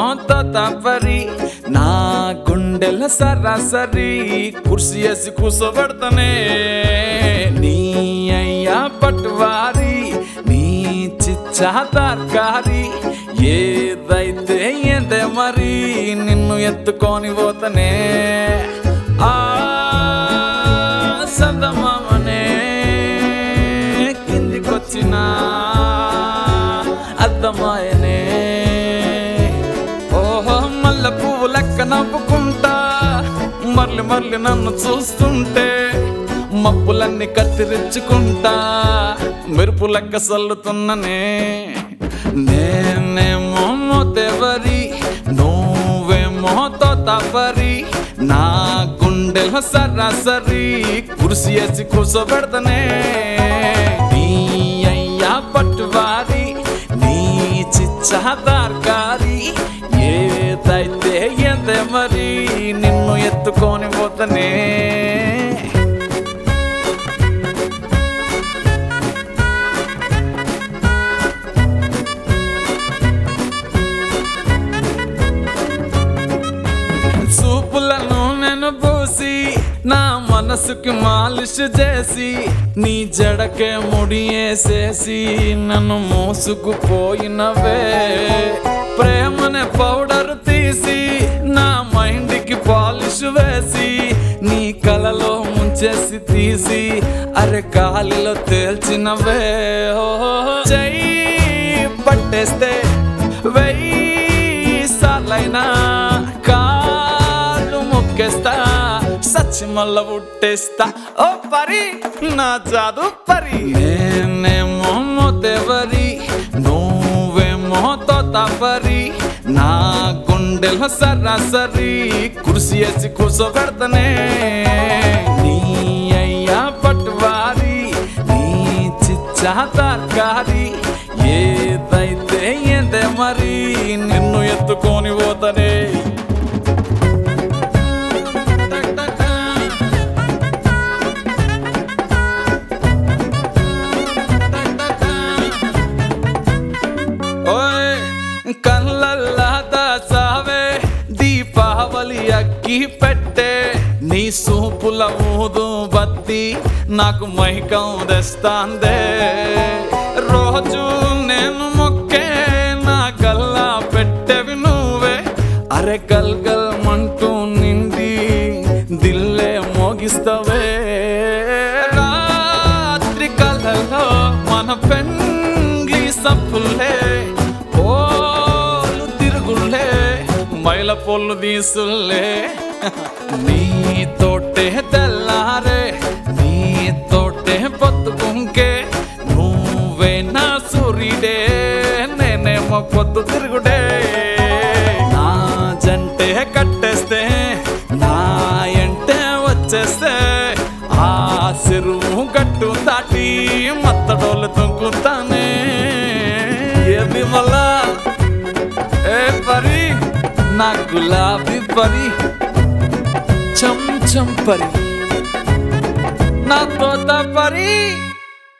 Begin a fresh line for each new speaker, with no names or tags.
తపరి నా గుండెల సరాసరి కుర్సీ వేసి కూసోబెడతానే నీ అయ్యా పట్టువారి నీ చిచ్చా తర్కారి ఏదైతే ఏందే మరి నిన్ను ఎత్తుకొని పోతనే ఆ సందమామనే కిందికొచ్చిన అద్దమాయనే ఓహో మల్ల పువ్వు లెక్క నవ్వుకుంటా మర్లి మర్లి నన్ను చూస్తుంటే మబ్బులన్నీ కత్తిరించుకుంటా మెరుపు లెక్క సల్లుతున్ననే నేనేమో మోతెవరి నువ్వేమో తోతపరి నా గుండెల సరాసరి కుర్సీ వేసి కూర్చోబెడతనే నీ అయ్యా పట్టువారి నీ చిచ్చా దార్కారి ఏదైతే ఎంతే మరి నిన్ను ఎత్తుకొని పోతనే చూపులను నేను పూసి నా మనసుకి మాలిష్ చేసి నీ జడకే ముడి వేసేసి నన్ను మోసుకుపోయినవే ప్రేమనే పౌడర్ తీసి నా మైండ్కి పాలిష్ వేసి నీ కలలో ముంచేసి తీసి అరే గాలిలో తేల్చినవే ఓ చెయ్యి పట్టేస్తే వెయ్యి సార్లైనా కాళ్ళు మొక్కేస్తా సచ్చి మల్ల పుట్టేస్తా ఓ పరి నా జాదు పరి నేనేమో మోతెవరి నువ్వేమో తోతపరి నా గుండెల సరాసరి కుర్సీ వేసి కూర్చోబెడతనే నీ అయ్యా పట్టువారి నీ చిచ్చా తర్కారి ఏదైతే ఏందే మరి నిన్ను ఎత్తుకొని పోతనే ఓయ్ కళ్ళల్లా దాసావే దీపావళి అక్కి పెట్టే నీ సూపుల ఊదు బత్తి నాకు మైకం తెస్తాందే రోజు నేను మొక్కే నా గల్లా పెట్టెవి నువ్వే అరే గల్ గల్ మంటూ నిండి దిల్లే మోగిస్తవే రాత్రి కలలో మన పెంగి సప్పులే పోలు తిరుగులే మైల పొల్లు తీసులే నీ తోటే తెల్లారే నీ తోటే పొత్తుకుంకే నువ్వే నా సూర్యుడే నేనేమో పొద్దు తిరుగుడే నా జంటే కట్టేస్తే నా ఎంటే వచ్చేస్తే ఆ చెరువు గట్టు దాటి మత్తడోలు తుంకుతానే ఏది మళ్ళా ఏ పరి నా గులాబీ పరి చం చం పరి నా తోత పరి